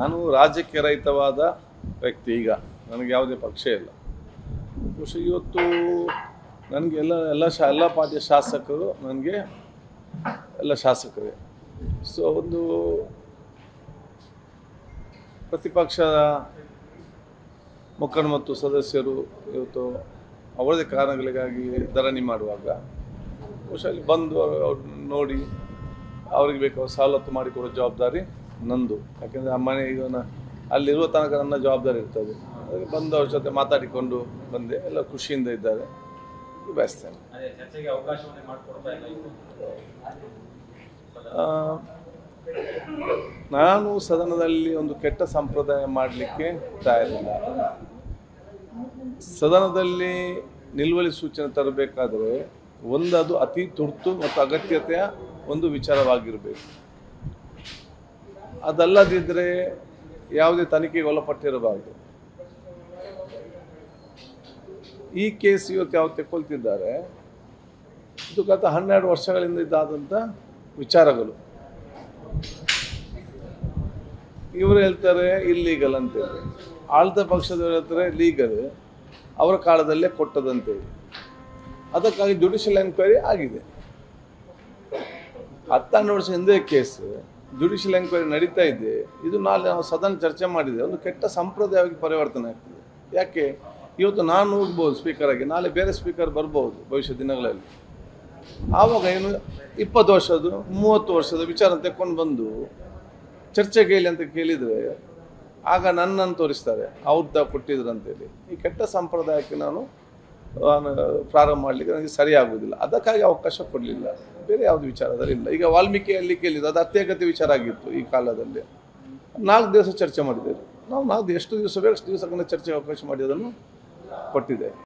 ನಾನು ರಾಜ್ಯಕ್ಕೆ ರಹಿತವಾದ ವ್ಯಕ್ತಿ ಈಗ ನನಗೆ ಯಾವುದೇ ಪಕ್ಷ ಇಲ್ಲ ಬಹುಶಃ ಇವತ್ತು ನನಗೆ ಎಲ್ಲ ಎಲ್ಲ ಶಾ ಎಲ್ಲ ಪಾರ್ಟಿಯ ಶಾಸಕರು ನನಗೆ ಎಲ್ಲ ಶಾಸಕರೇ ಸೊ ಒಂದು ಪ್ರತಿಪಕ್ಷದ ಮುಖಂಡ ಮತ್ತು ಸದಸ್ಯರು ಇವತ್ತು ಅವರದೇ ಕಾರಣಗಳಿಗಾಗಿ ಧರಣಿ ಮಾಡುವಾಗ ಬಹುಶಃ ಅಲ್ಲಿ ಬಂದು ಅವ್ರನ್ನ ನೋಡಿ ಅವ್ರಿಗೆ ಬೇಕಾದ ಸವಲತ್ತು ಮಾಡಿಕೊಡೋ ಜವಾಬ್ದಾರಿ ನಂದು ಯಾಕೆಂದರೆ ಆ ಮನೆ ಈಗ ನ- ಅಲ್ಲಿರುವ ತನಕ ನನ್ನ ಜವಾಬ್ದಾರಿ ಇರ್ತದೆ ಅದಕ್ಕೆ ಬಂದು ಅವ್ರ ಜೊತೆ ಮಾತಾಡಿಕೊಂಡು ಬಂದೆ ಎಲ್ಲ ಖುಷಿಯಿಂದ ಇದ್ದಾರೆ ಬಯಸ್ತೇನೆ ಅದೇ ಚರ್ಚೆಗೆ ಅವಕಾಶವನ್ನೇ ಮಾಡಿಕೊಡ್ತಾ ಇಲ್ಲ ಇವರು ಆ, ನಾನು ಸದನದಲ್ಲಿ ಒಂದು ಕೆಟ್ಟ ಸಂಪ್ರದಾಯ ಮಾಡಲಿಕ್ಕೆ ತಯಾರಿಲ್ಲ ಸದನದಲ್ಲಿ ನಿಲುವಳಿ ಸೂಚನೆ ತರಬೇಕಾದ್ರೆ ಒಂದದು ಅತಿ ತುರ್ತು ಮತ್ತು ಅಗತ್ಯತೆಯ ಒಂದು ವಿಚಾರವಾಗಿರಬೇಕು ಅದಲ್ಲದಿದ್ದರೆ ಯಾವುದೇ ತನಿಖೆಗೆ ಒಳಪಟ್ಟಿರಬಾರದು ಈ ಕೇಸ್ ಇವತ್ತು ಯಾವ ತೆಕ್ಕೊಳ್ತಿದ್ದಾರೆ ಇದು ಗತ ಹನ್ನೆರಡು ವರ್ಷಗಳಿಂದ ಇದ್ದಾದಂಥ ವಿಚಾರಗಳು ಇವರು ಹೇಳ್ತಾರೆ ಇಲ್ಲೀಗಲ್ ಅಂತೇಳಿ ಆಳ್ತ ಪಕ್ಷದವರು ಹೇಳ್ತಾರೆ ಲೀಗಲ್ ಅವರ ಕಾಲದಲ್ಲೇ ಕೊಟ್ಟದಂತೇಳಿ ಅದಕ್ಕಾಗಿ ಜುಡಿಷಿಯಲ್ ಎನ್ಕ್ವೈರಿ ಆಗಿದೆ ಹತ್ತೆರಡು ವರ್ಷ ಹಿಂದೆ ಕೇಸ್ ಜುಡಿಷಿಯಲ್ ಎನ್ಕ್ವೈರಿ ನಡೀತಾ ಇದೆ ಇದು ನಾಳೆ ನಾವು ಸದನ ಚರ್ಚೆ ಮಾಡಿದೆ ಒಂದು ಕೆಟ್ಟ ಸಂಪ್ರದಾಯವಾಗಿ ಪರಿವರ್ತನೆ ಆಗ್ತದೆ ಯಾಕೆ ಇವತ್ತು ನಾನು ಹೋಗ್ಬೋದು ಸ್ಪೀಕರ್ ಆಗಿ ನಾಳೆ ಬೇರೆ ಸ್ಪೀಕರ್ ಬರ್ಬೋದು ಭವಿಷ್ಯ ದಿನಗಳಲ್ಲಿ ಆವಾಗ ಏನು ಇಪ್ಪತ್ತು ವರ್ಷದ ಮೂವತ್ತು ವರ್ಷದ ವಿಚಾರ ತೆಕ್ಕೊಂಡು ಬಂದು ಚರ್ಚೆ ಕೇಳಿ ಅಂತ ಕೇಳಿದರೆ ಆಗ ನನ್ನನ್ನು ತೋರಿಸ್ತಾರೆ ಅವ್ರದ್ದು ಕೊಟ್ಟಿದ್ರು ಅಂತೇಳಿ ಈ ಕೆಟ್ಟ ಸಂಪ್ರದಾಯಕ್ಕೆ ನಾನು ನಾನು ಪ್ರಾರಂಭ ಮಾಡಲಿಕ್ಕೆ ನನಗೆ ಸರಿಯಾಗುವುದಿಲ್ಲ ಅದಕ್ಕಾಗಿ ಅವಕಾಶ ಕೊಡಲಿಲ್ಲ ಬೇರೆ ಯಾವುದು ವಿಚಾರದಲ್ಲಿ ಇಲ್ಲ ಈಗ ವಾಲ್ಮೀಕಿಯಲ್ಲಿ ಕೇಳಿದ್ದು ಅದು ಅತ್ಯಗತ್ಯ ವಿಚಾರ ಆಗಿತ್ತು ಈ ಕಾಲದಲ್ಲಿ ನಾಲ್ಕು ದಿವಸ ಚರ್ಚೆ ಮಾಡಿದ್ದೇವೆ ನಾವು ನಾಲ್ಕು ಎಷ್ಟು ದಿವಸ ಬೇಕು ಅಷ್ಟು ದಿವಸಗಳ ಚರ್ಚೆಗೆ ಅವಕಾಶ ಮಾಡಿ ಅದನ್ನು ಕೊಟ್ಟಿದ್ದೇವೆ